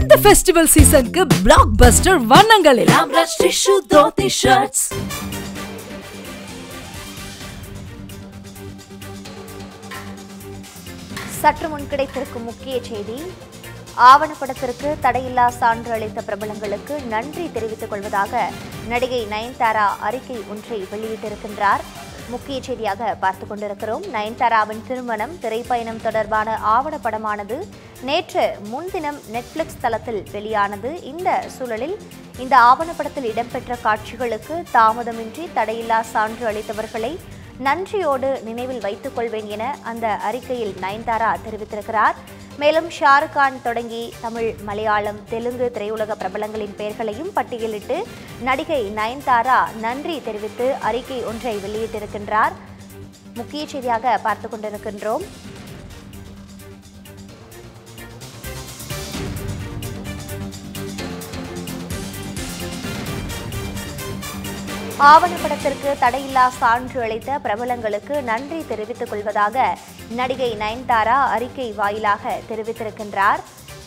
இந்த ஃபெஸ்டிவல் சீசனுக்கு பிளாக் பஸ்டர் வண்ணங்களில் ராம்ராஜ் டிஷ்யூ தோத்தி ஷர்ட்ஸ் சற்று முன் கிடைத்திருக்கும் முக்கிய செய்தி ஆவணப்படத்திற்கு தடையில்லா சான்று அளித்த பிரபலங்களுக்கு நன்றி தெரிவித்துக் கொள்வதாக நடிகை நயன்தாரா அறிக்கை ஒன்றை வெளியிட்டிருக்கின்றார் முக்கிய செய்தியாக பார்த்துக் கொண்டிருக்கிறோம் நயன்தாராவின் திருமணம் திரைப்பயணம் தொடர்பான ஆவணப்படமானது நேற்று முன்தினம் நெட்ஃபிளிக்ஸ் தளத்தில் வெளியானது இந்த சூழலில் இந்த ஆவணப்படத்தில் இடம்பெற்ற காட்சிகளுக்கு தாமதமின்றி தடையில்லா சான்று அளித்தவர்களை நன்றியோடு நினைவில் வைத்துக் கொள்வேன் என அந்த அறிக்கையில் நயன்தாரா தெரிவித்திருக்கிறார் மேலும் ஷாருக் கான் தொடங்கி தமிழ் மலையாளம் தெலுங்கு திரையுலக பிரபலங்களின் பெயர்களையும் பட்டியலிட்டு நடிகை நயன்தாரா நன்றி தெரிவித்து அறிக்கை ஒன்றை வெளியிட்டிருக்கின்றார் முக்கிய செய்தியாக பார்த்துக் கொண்டிருக்கின்றோம் ஆவணப்படத்திற்கு தடையில்லா சான்று அளித்த பிரபலங்களுக்கு நன்றி தெரிவித்துக் கொள்வதாக நடிகை நயன்தாரா அறிக்கை வாயிலாக தெரிவித்திருக்கின்றார்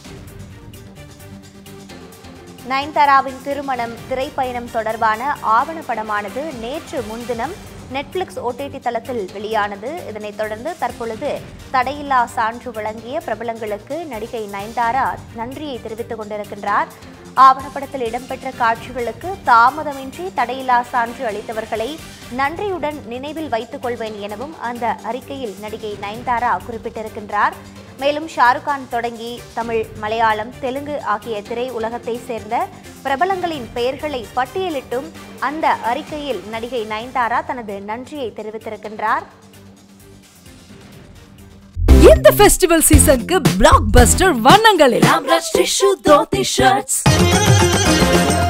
நயன்தாராவின் திருமணம் திரைப்பயணம் தொடர்பான ஆவணப்படமானது நேற்று முன்தினம் நெட்ஃபிளிக்ஸ் ஓடிடி தளத்தில் வெளியானது இதனைத் தொடர்ந்து தற்பொழுது தடையில்லா சான்று வழங்கிய பிரபலங்களுக்கு நடிகை நயன்தாரா நன்றியை தெரிவித்துக் கொண்டிருக்கின்றார் ஆவணப்படத்தில் இடம்பெற்ற காட்சிகளுக்கு தாமதமின்றி தடையில்லா சான்று அளித்தவர்களை நன்றியுடன் நினைவில் வைத்துக் கொள்வேன் எனவும் அந்த அறிக்கையில் நடிகை நயன்தாரா குறிப்பிட்டிருக்கின்றார் மேலும் ஷாருக் கான் தொடங்கி தமிழ் மலையாளம் தெலுங்கு ஆகிய திரை உலகத்தை சேர்ந்த பிரபலங்களின் பெயர்களை பட்டியலிட்டும் அந்த அறிக்கையில் நடிகை நயன்தாரா தனது நன்றியை தெரிவித்திருக்கின்றார் இந்த ஃபெஸ்டிவல் சீசனுக்கு பிளாக் பஸ்டர் வண்ணங்களில் ராம்ராஜ் டிஷ்யூ தோத்தி ஷர்ட்ஸ்